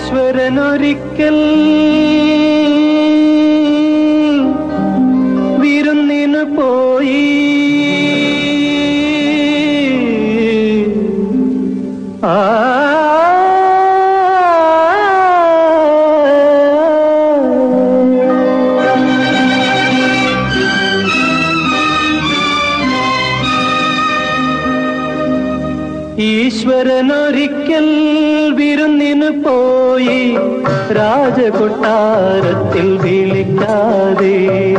ഈശ്വരനൊരിക്കൽ വിരുന്നിനു പോയി ആ ഈശ്വരനൊരിക്കൽ വിരുന്നിനു പോയി രാജകൊട്ടാരത്തിൽ വിളിക്കാതെ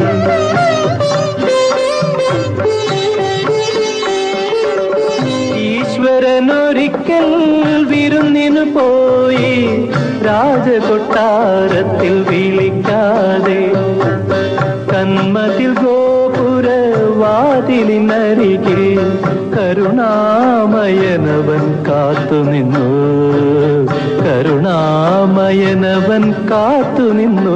ഈശ്വരനൊരിക്കൽ വിരുന്നിനു പോയി രാജകൊട്ടാരത്തിൽ വിളിക്കാതെ കന്മതിൽ ഗോപുര വാതിലിനരികിൽ കരുണാമയനവൻ കാത്തുനിന്നു കരുണാമയനവൻ കാത്തുനിന്നു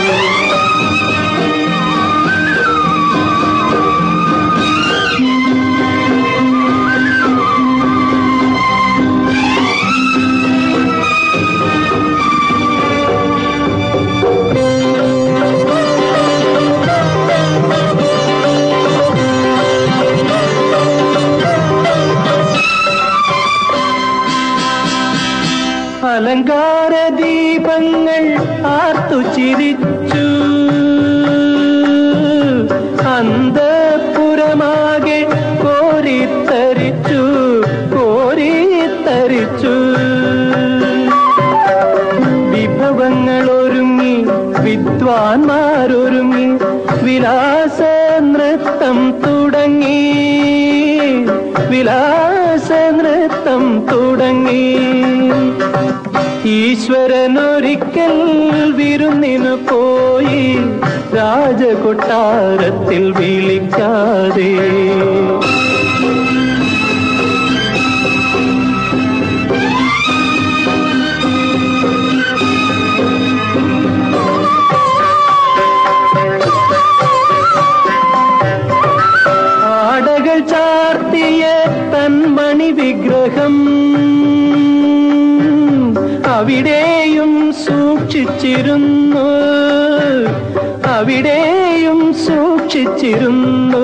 അലങ്കാര ദീപങ്ങൾ ആർത്തു ചിരിച്ചു അന്തപുരമാകെ കോരിത്തരിച്ചു കോരിത്തരിച്ചു വിഭവങ്ങൾ ഒരുങ്ങി വിദ്വാൻമാരൊരുങ്ങി വിലാസ നൃത്തം തുടങ്ങി വിലാസ നൃത്തം തുടങ്ങി ഈശ്വരനൊരിക്കൽ വിരുന്നിനു പോയി രാജകൊട്ടാരത്തിൽ വിളിക്കാതെ ആടകൾ ചാർത്തിയ തന്മണി വിഗ്രഹം അവിടെയും സൂക്ഷിച്ചിരുന്നു അവിടെയും സൂക്ഷിച്ചിരുന്നു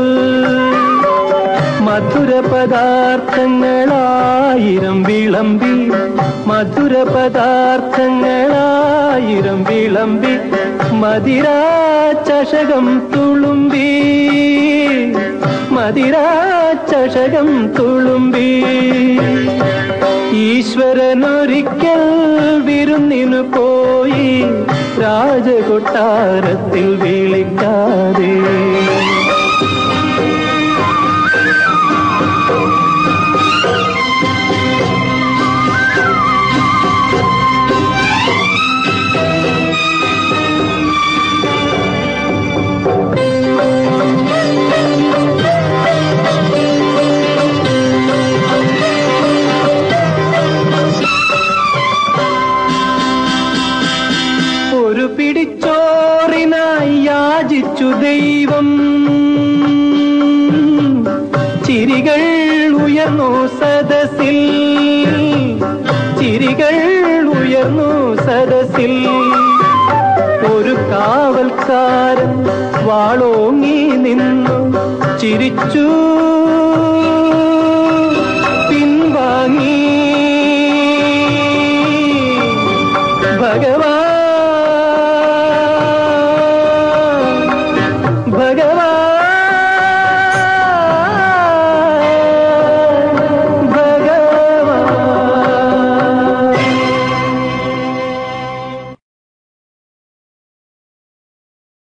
മധുര പദാർത്ഥങ്ങളായിരം വിളമ്പി മധുര പദാർത്ഥങ്ങളായിരം വിളമ്പി മതിരാ ചഷകം തുളുമ്പി മതിരാ ചഷകം തുളുമ്പി ഈശ്വരനൊരിക്കൽ വിരുന്നിനു പോയി രാജകൊട്ടാരത്തിൽ വിളിക്കാതെ ഒരു പിടിച്ചോറിനായി യാചിച്ചു ദൈവം ചിരികൾ ഉയർന്നു സദസ്സിൽ ചിരികൾ ഉയർന്നു സദസ്സിൽ ഒരു കാവൽക്കാരൻ വാളോങ്ങി നിന്നു ചിരിച്ചു പിൻവാങ്ങി ഭഗവാൻ